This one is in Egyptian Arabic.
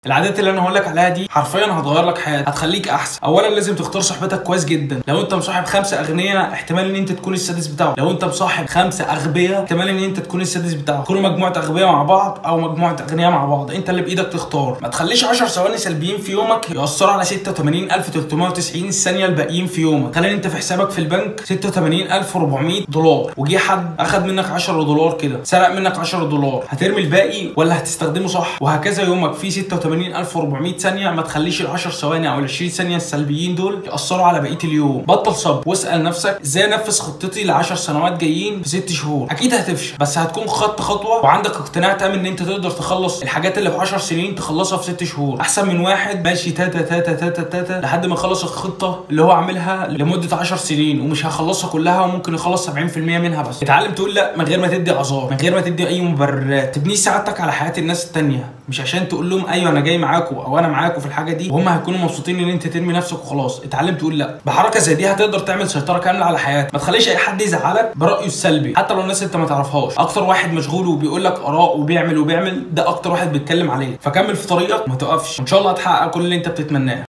العادات اللي انا هقول لك عليها دي حرفيا هتغير لك حياتك هتخليك احسن اولا لازم تختار صحبتك كويس جدا لو انت مصاحب خمسه اغنياء احتمال ان انت تكون السادس بتاعه لو انت مصاحب خمسه اغبياء احتمال ان انت تكون السادس بتاعه كونوا مجموعه اغبياء مع بعض او مجموعه اغنياء مع بعض انت اللي بايدك تختار ما تخليش 10 ثواني سلبيين في يومك ياثروا على 86390 ثانيه الباقيين في يومك خلي انت في حسابك في البنك 86400 دولار وجي حد اخد منك 10 دولار كده سرق منك 10 دولار هترمي الباقي ولا هتستخدمه صح وهكذا يومك فيه 86400 ثانيه ما تخليش ال 10 ثواني او ال 20 ثانيه السلبيين دول ياثروا على بقيه اليوم بطل صبر واسال نفسك ازاي انفذ خطتي ل 10 سنوات جايين في 6 شهور اكيد هتفشل بس هتكون خدت خطوه وعندك اقتناع تام ان انت تقدر تخلص الحاجات اللي في 10 سنين تخلصها في 6 شهور احسن من واحد ماشي تاتا تاتا تاتا تاتا لحد ما يخلص الخطه اللي هو عاملها لمده 10 سنين ومش هيخلصها كلها وممكن يخلص 70% منها بس اتعلم تقول لا من غير ما تدي اعذار من غير ما تدي اي مبررات تبني سعادتك على حياه الناس التانيه مش عشان تقول لهم ايوه انا جاي معاكم او انا معاكم في الحاجه دي وهم هيكونوا مبسوطين ان انت ترمي نفسك وخلاص اتعلم تقول لا بحركه زي دي هتقدر تعمل سيطره كامله على حياتك ما تخليش اي حد يزعلك برايه السلبي حتى لو الناس انت ما تعرفهاش اكتر واحد مشغول وبيقول لك اراء وبيعمل وبيعمل ده اكتر واحد بيتكلم عليه فكمل في طريقك ما توقفش وان شاء الله هتحقق كل اللي انت بتتمناه